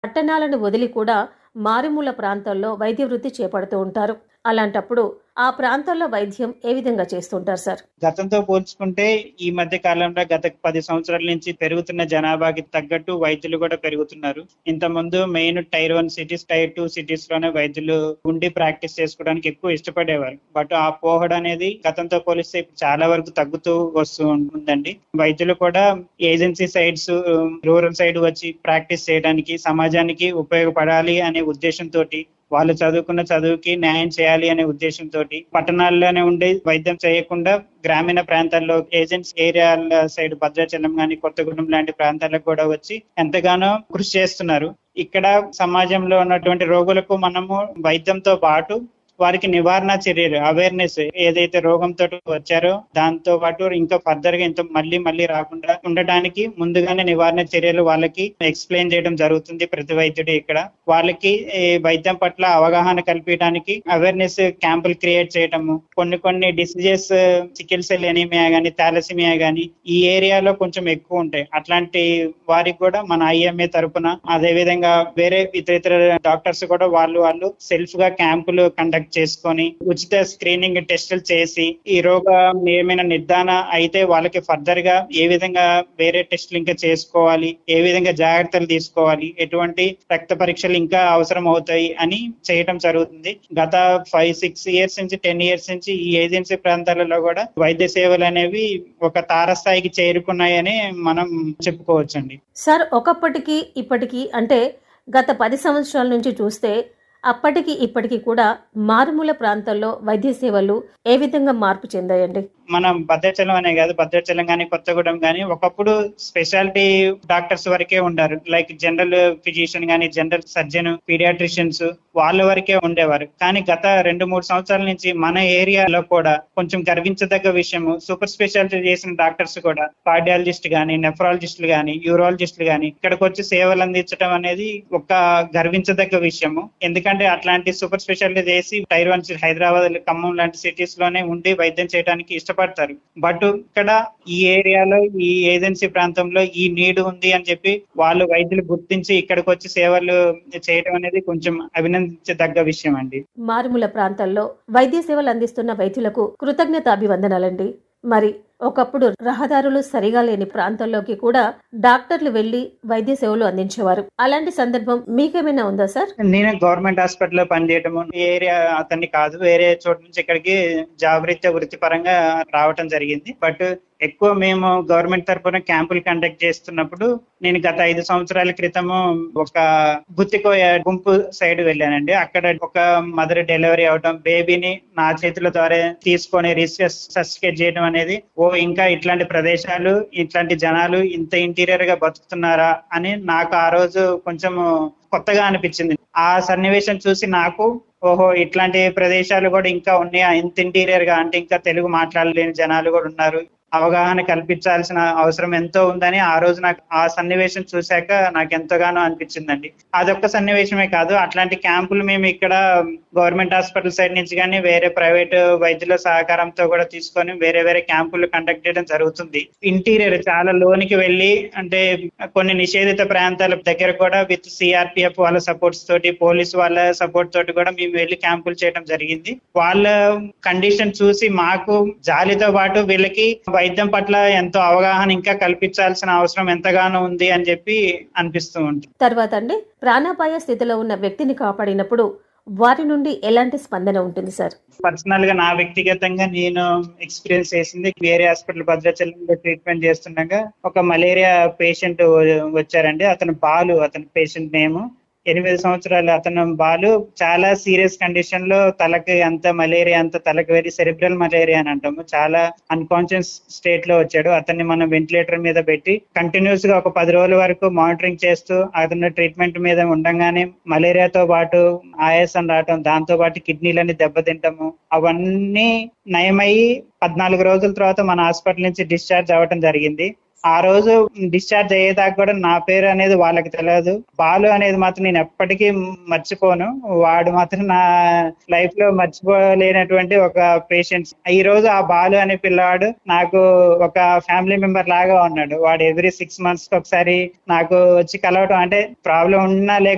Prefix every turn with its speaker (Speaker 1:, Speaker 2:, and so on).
Speaker 1: పట్టణాలను వదిలి కూడా మారుమూల ప్రాంతాల్లో వైద్య వృత్తి చేపడుతూ ఉంటారు అలాంటప్పుడు ఆ ప్రాంతాల్లో వైద్యం ఏ విధంగా చేస్తుంటారు సార్
Speaker 2: గతంతో పోల్చుకుంటే ఈ మధ్య కాలంలో గత పది సంవత్సరాల నుంచి పెరుగుతున్న జనాభాకి తగ్గట్టు వైద్యులు కూడా పెరుగుతున్నారు ఇంత ముందు main tier one cities tier two cities లోనే వైద్యులు ఉండి ప్రాక్టీస్ చేసుకోవడానికి ఎక్కువ ఇష్టపడేవారు బట్ ఆ పోహడ అనేది గతంతో పోలిస్తే ఇప్పుడు చాలా వరకు తగ్గుతూ వస్తూ ఉందండి వైద్యులు కూడా ఏజెన్సీ సైడ్స్ రూరల్ సైడ్ వచ్చి ప్రాక్టీస్ చేయడానికి సమాజానికి ఉపయోగపడాలి అనే ఉద్దేశంతో వాళ్ళు చదువుకున్న చదువుకి న్యాయం చేయాలి అనే ఉద్దేశంతో పట్టణాల్లోనే ఉండి వైద్యం చేయకుండా గ్రామీణ ప్రాంతాల్లో ఏజెంట్స్ ఏరియాల సైడ్ భద్రాచలం గాని కొత్తగూడెం లాంటి ప్రాంతాలకు కూడా వచ్చి ఎంతగానో కృషి చేస్తున్నారు ఇక్కడ సమాజంలో ఉన్నటువంటి రోగులకు మనము వైద్యంతో పాటు వారికి నివారణ చర్యలు అవేర్నెస్ ఏదైతే రోగంతో వచ్చారో దాంతో పాటు ఇంకా ఫర్దర్ గా ఇంత మళ్ళీ మళ్ళీ రాకుండా ఉండటానికి ముందుగానే నివారణ చర్యలు వాళ్ళకి ఎక్స్ప్లెయిన్ చేయడం జరుగుతుంది ప్రతి వైద్యుడు ఇక్కడ వాళ్ళకి ఈ వైద్యం పట్ల అవగాహన కల్పించడానికి అవేర్నెస్ క్యాంపులు క్రియేట్ చేయటము కొన్ని కొన్ని డిసీజెస్ సికిల్ సెల్ ఎనీమియా గానీ థాలసిమియా గానీ ఈ ఏరియాలో కొంచెం ఎక్కువ ఉంటాయి అట్లాంటి వారికి కూడా మన ఐఎంఏ తరపున అదే విధంగా వేరే ఇతర ఇతర డాక్టర్స్ కూడా వాళ్ళు వాళ్ళు సెల్ఫ్ గా క్యాంపులు కండక్ట్ చేసుకొని ఉచిత స్క్రీనింగ్ టెస్టులు చేసి ఈ రోగం ఏమైనా నిర్ధారణ అయితే వాళ్ళకి ఫర్దర్ గా ఏ విధంగా వేరే టెస్టులు ఇంకా చేసుకోవాలి ఏ విధంగా జాగ్రత్తలు తీసుకోవాలి ఎటువంటి రక్త పరీక్షలు ఇంకా అవసరం అవుతాయి అని చేయటం జరుగుతుంది గత ఫైవ్ సిక్స్ ఇయర్స్ నుంచి టెన్ ఇయర్స్ నుంచి ఈ ఏజెన్సీ ప్రాంతాలలో కూడా వైద్య సేవలు అనేవి ఒక తారస్థాయికి చేరుకున్నాయని మనం చెప్పుకోవచ్చండి
Speaker 1: సార్ ఒకప్పటికి ఇప్పటికీ అంటే గత పది సంవత్సరాల నుంచి చూస్తే అప్పటికి ఇప్పటికి కూడా మారుమూల ప్రాంతాల్లో వైద్య సేవలు ఏ విధంగా మార్పు చెందాయండి
Speaker 2: మనం భద్రాచలం అనే కాదు భద్రాచలం కానీ కొత్తగూడెం కానీ ఒకప్పుడు స్పెషాలిటీ డాక్టర్స్ వరకే ఉండారు లైక్ జనరల్ ఫిజిషియన్ కానీ జనరల్ సర్జన్ పీడియాట్రిషియన్స్ వాళ్ళ వరకే ఉండేవారు కానీ గత రెండు మూడు సంవత్సరాల నుంచి మన ఏరియాలో కూడా కొంచెం గర్వించదగ్గ విషయము సూపర్ స్పెషాలిటీ చేసిన డాక్టర్స్ కూడా కార్డియాలజిస్ట్ గానీ నెఫ్రాలజిస్టులు గానీ యూరాలజిస్టులు గానీ ఇక్కడికి వచ్చి సేవలు అందించడం అనేది ఒక గర్వించదగ్గ విషయము ఎందుకంటే అట్లాంటి సూపర్ స్పెషాలిటీ చేసి టైర్ వన్ హైదరాబాద్ ఖమ్మం లాంటి సిటీస్ లోనే ఉండి వైద్యం చేయడానికి ఇష్టపడతారు బట్ ఇక్కడ ఈ ఏరియాలో ఈ ఏజెన్సీ ప్రాంతంలో ఈ నీడ్ ఉంది అని చెప్పి వాళ్ళు వైద్యులు గుర్తించి ఇక్కడికి వచ్చి సేవలు చేయడం అనేది కొంచెం అభినందించదగ్గ విషయం అండి
Speaker 1: మారుమూల ప్రాంతాల్లో వైద్య సేవలు అందిస్తున్న వైద్యులకు కృతజ్ఞత అభివందనాలండి మరి ఒకప్పుడు రహదారులు సరిగా లేని ప్రాంతాల్లోకి కూడా డాక్టర్లు వెళ్లి వైద్య సేవలు అందించేవారు అలాంటి సందర్భం మీకేమైనా ఉందా సార్
Speaker 2: నేను గవర్నమెంట్ హాస్పిటల్లో పనిచేయటము ఈ ఏరియా అతన్ని కాదు వేరే చోట నుంచి ఇక్కడికి జాబ్ రీత్యా వృత్తిపరంగా రావటం జరిగింది బట్ ఎక్కువ మేము గవర్నమెంట్ తరఫున క్యాంపులు కండక్ట్ చేస్తున్నప్పుడు నేను గత ఐదు సంవత్సరాల క్రితము ఒక గుత్తికోయ గుంపు సైడ్ వెళ్ళానండి అక్కడ ఒక మదర్ డెలివరీ అవటం బేబీని నా చేతుల ద్వారా తీసుకొని రీసెర్చ్ సర్టిఫికేట్ చేయడం అనేది ఓ ఇంకా ఇట్లాంటి ప్రదేశాలు ఇట్లాంటి జనాలు ఇంత ఇంటీరియర్ గా బతుకుతున్నారా అని నాకు ఆ రోజు కొంచెం కొత్తగా అనిపించింది ఆ సన్నివేశం చూసి నాకు ఓహో ఇట్లాంటి ప్రదేశాలు కూడా ఇంకా ఉన్నాయా ఇంత ఇంటీరియర్ గా అంటే ఇంకా తెలుగు మాట్లాడలేని జనాలు కూడా ఉన్నారు అవగాహన కల్పించాల్సిన అవసరం ఎంతో ఉందని ఆ రోజు నాకు ఆ సన్నివేశం చూశాక నాకు ఎంతగానో అనిపించిందండి అదొక్క సన్నివేశమే కాదు అట్లాంటి క్యాంపులు మేము ఇక్కడ గవర్నమెంట్ హాస్పిటల్ సైడ్ నుంచి కానీ వేరే ప్రైవేట్ వైద్యుల సహకారంతో కూడా తీసుకొని వేరే వేరే క్యాంపులు కండక్ట్ చేయడం జరుగుతుంది ఇంటీరియర్ చాలా లోనికి వెళ్ళి అంటే కొన్ని నిషేధిత ప్రాంతాల దగ్గర కూడా విత్ సిఆర్పిఎఫ్ వాళ్ళ సపోర్ట్స్ తోటి పోలీస్ వాళ్ళ సపోర్ట్ తోటి కూడా మేము వెళ్ళి క్యాంపులు చేయడం జరిగింది వాళ్ళ కండిషన్ చూసి మాకు జాలితో పాటు వీళ్ళకి వైద్యం పట్ల ఎంతో అవగాహన ఇంకా కల్పించాల్సిన అవసరం ఎంతగానో ఉంది అని చెప్పి అనిపిస్తూ ఉంటుంది
Speaker 1: తర్వాత అండి ప్రాణాపాయ స్థితిలో ఉన్న వ్యక్తిని కాపాడినప్పుడు వారి నుండి ఎలాంటి స్పందన ఉంటుంది సార్
Speaker 2: పర్సనల్ గా నా వ్యక్తిగతంగా నేను ఎక్స్పీరియన్స్ చేసింది వేరే హాస్పిటల్ భద్రాచలంలో ట్రీట్మెంట్ చేస్తుండగా ఒక మలేరియా పేషెంట్ వచ్చారండి అతను బాలు అతని పేషెంట్ నేమ్ ఎనిమిది సంవత్సరాలు అతను బాలు చాలా సీరియస్ కండిషన్ లో తలకి అంత మలేరియా అంత తలకి వెరీ సెరిబ్రల్ మలేరియా అని అంటాము చాలా అన్కాన్షియస్ స్టేట్ లో వచ్చాడు అతన్ని మనం వెంటిలేటర్ మీద పెట్టి కంటిన్యూస్ గా ఒక పది రోజుల వరకు మానిటరింగ్ చేస్తూ అతను ట్రీట్మెంట్ మీద ఉండగానే మలేరియాతో పాటు ఆయాసం రావటం దాంతో పాటు కిడ్నీలన్నీ దెబ్బతింటము అవన్నీ నయమయ్యి పద్నాలుగు రోజుల తర్వాత మన హాస్పిటల్ నుంచి డిశ్చార్జ్ అవ్వటం జరిగింది ఆ రోజు డిశ్చార్జ్ అయ్యేదాకా కూడా నా పేరు అనేది వాళ్ళకి తెలియదు బాలు అనేది మాత్రం నేను ఎప్పటికీ మర్చిపోను వాడు మాత్రం నా లైఫ్ లో మర్చిపోలేనటువంటి ఒక పేషెంట్ ఈ రోజు ఆ బాలు అనే పిల్లవాడు నాకు ఒక ఫ్యామిలీ మెంబర్ లాగా ఉన్నాడు వాడు ఎవ్రీ సిక్స్ మంత్స్ ఒకసారి నాకు వచ్చి కలవటం అంటే ప్రాబ్లం ఉన్నా లేక